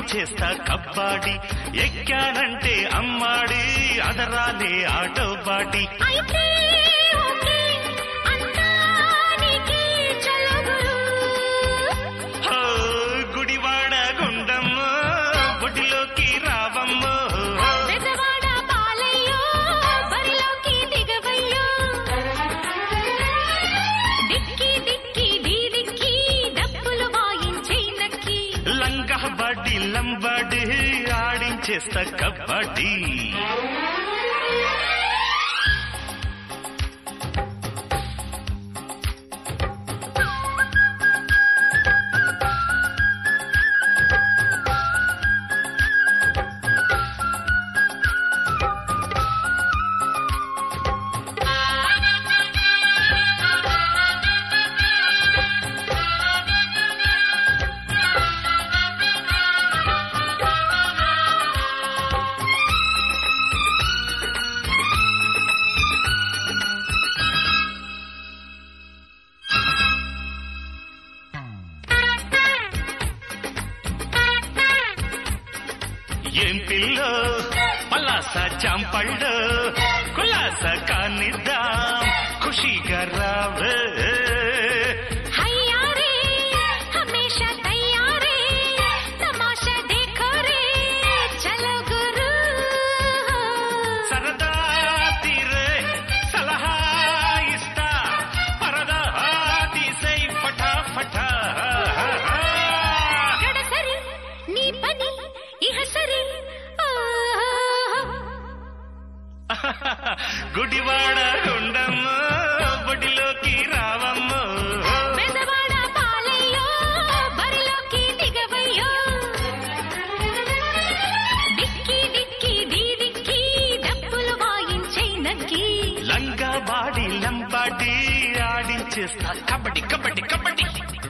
ఆడించేస్తా కబ్బాడి ఎక్కానంటే అమ్మాడి అదరాలే ఆటో బాడి అయితే ఓకే అంతా నీకే చలో గురు హో, గుడివాడ గుండమ్మ బొడిలోకి రావమ్మ పెదవాడ పాలయ్యో బరిలోకి దిగవయ్యో డిక్కి డిక్కి డీ డిక్కి డప్పులు వాయించే నక్కి లంగా బడి లంబాడి ఆడించేస్తా కబడ్డీ ఏం పిల్లో పలాస చాంపళ్ళు కులాస కానిద్దాం ఖుషిగా రావే హయ్యారే హమేషా తయారే తమాషా देखो रे చలో గురు సరదా తీరే సలహా ఇస్తా పరదా తీసై ఫటా ఫటా గడసరి నీ పని ఇహ సరి గుడివాడ గుండమ్మ బడిలోకి రావమ్మ పెదవాడ పాలయ్యో బరిలోకి దిగవయ్యో డిక్కి డిక్కి డీ డిక్కి డప్పులు వాయించే నక్కి లంగా బాడి లంబాడి ఆడించేస్తా కబడ్డీ కబడ్డీ కబడ్డీ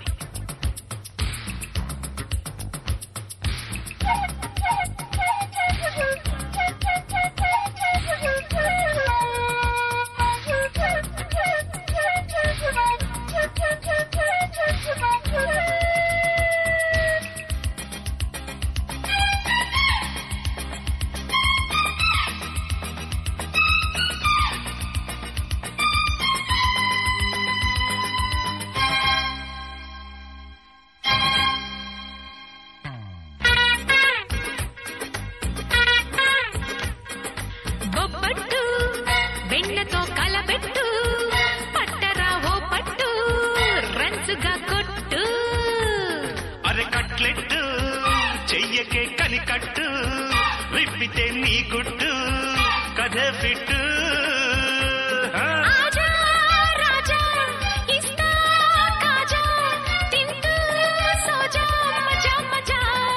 బొబ్బట్టు వెన్నతో కలబెట్టు పట్టరా ఓ పట్టు రంచుగా కొట్టు అరే కట్లెట్టు చెయ్యకే కనికట్టు విప్పితే నీ గుట్టు కథ ఫిట్టు ఆ, ఆజా రాజా ఇస్తా కాజా తింటూ సోజా మజా మజా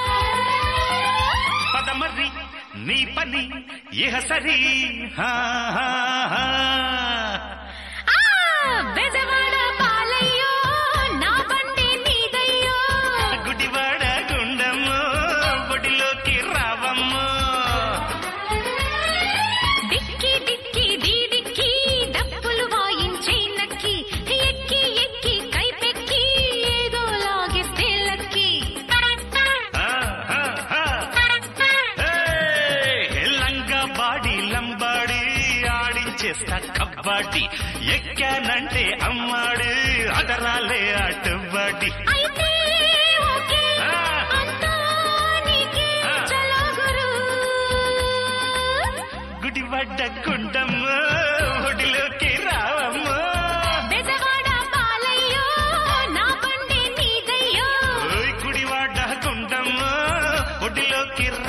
పదమర్రి నీ పని ఇహ సరి హా, హా, హా. ఆ బెదవాడ పాలయ్యో నా బండి నీదయ్యో గుడివాడ గుండమ్మ బడిలోకి రావమ్మ డిక్కి డిక్కి డీ డిక్కి డప్పులు వాయించే నక్కి ఎక్కి ఎక్కి కైపెక్కి ఏదో లాగిస్తే లక్కి ఆ, హా, హా. ఏయ్, లంగా బాడి లంబాడి ఆడించేస్తా కబ్బాడి ఎక్కానంటే అమ్మాడి అదరాలే అటుబడి అయితే ఓకే ఆ. అంతా నీకే ఆ. చలో గురు గుడివడ్డ గుండమ్మ ఒడిలోకి రావమ్మ బెదవాడ పాలయ్యో నా బండి నీదయ్యో ఓయ్ గుడివాడ గుండమ్మ ఒడిలోకి